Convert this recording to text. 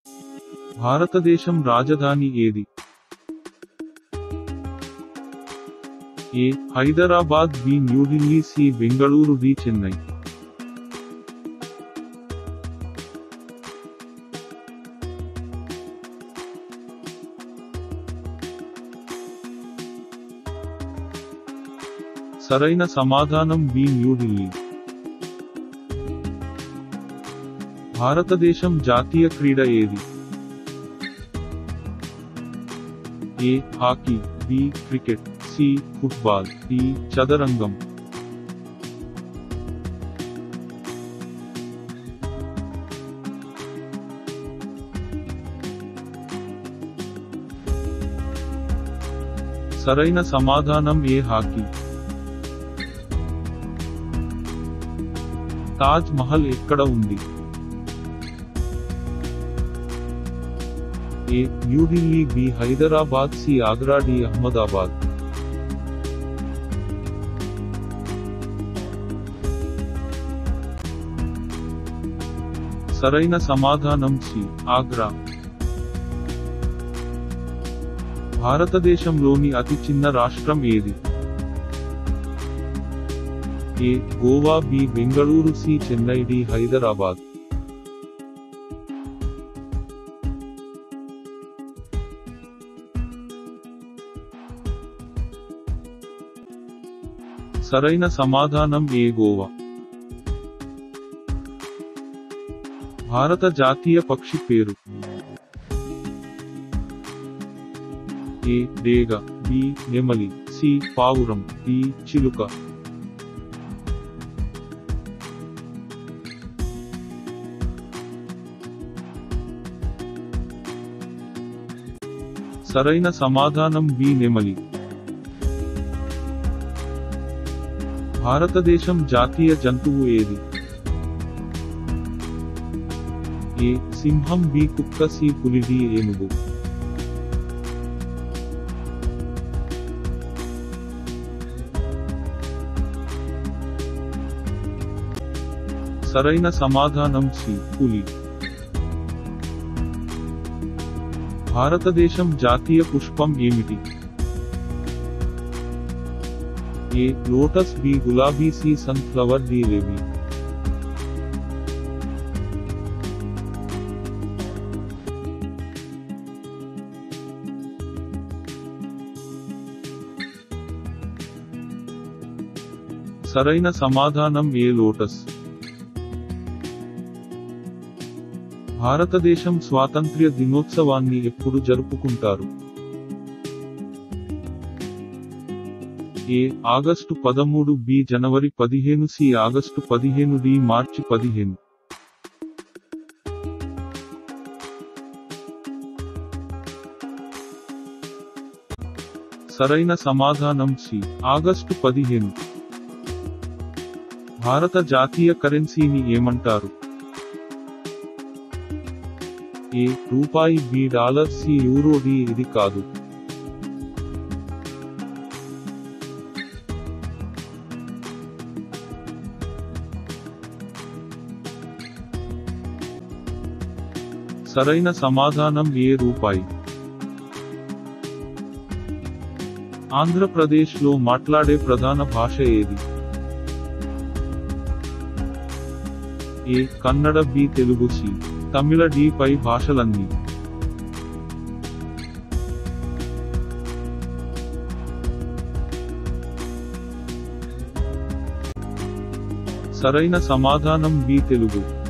భారతదేశం రాజధాని ఏది A Hyderabad B New Delhi C Bengaluru D Chennai సరైన సమాధానం బి న్యూఢిల్లీ భారతదేశం జాతీయ క్రీడ ఏది A hockey B cricket C football D చదరంగం సరైన సమాధానం ఏ హాకీ తాజ్ మహల్ ఎక్కడ ఉంది A New Delhi B Hyderabad C Agra D Ahmedabad సరైన సమాధానం సి ఆగ్రా భారతదేశంలోని అతి చిన్న రాష్ట్రం ఏది A Goa B Bengaluru C Chennai D Hyderabad సరైన సమాధానం ఏ గోవా భారత జాతీయ పక్షి పేరు ఏ డేగ బి నెమలి సి పావురం డి చిలుక సరైన సమాధానం బి నెమలి భారతదేశం జాతీయ జంతువు ఏది ఏ సింహం బి కుక్క సి పులి డి ఏనుగు సరైన సమాధానం సి పులి భారతదేశం జాతీయ పుష్పం ఏమిటి ఏ లోటస్ బి గులాబీ సి సన్ఫ్లవర్ డి లేవి సరైన సమాధానం ఏ లోటస్ భారతదేశం స్వాతంత్ర్య దినోత్సవాన్ని ఎప్పుడు జరుపుకుంటారు ఏ ఆగస్టు పదమూడు బి జనవరి పదిహేను సి ఆగస్టు పదిహేను డి మార్చి పదిహేను సరైన సమాధానం సి ఆగస్టు పదిహేను భారత జాతీయ కరెన్సీని ఏమంటారు ఏ రూపాయి B dollar C euro D ఇది కాదు సరైన సమాధానం ఏ రూపాయి ఆంధ్రప్రదేశ్లో మాట్లాడే ప్రధాన భాష ఏది A Kannada B Telugu C Tamil D పై భాషలన్నీ సరైన సమాధానం బి తెలుగు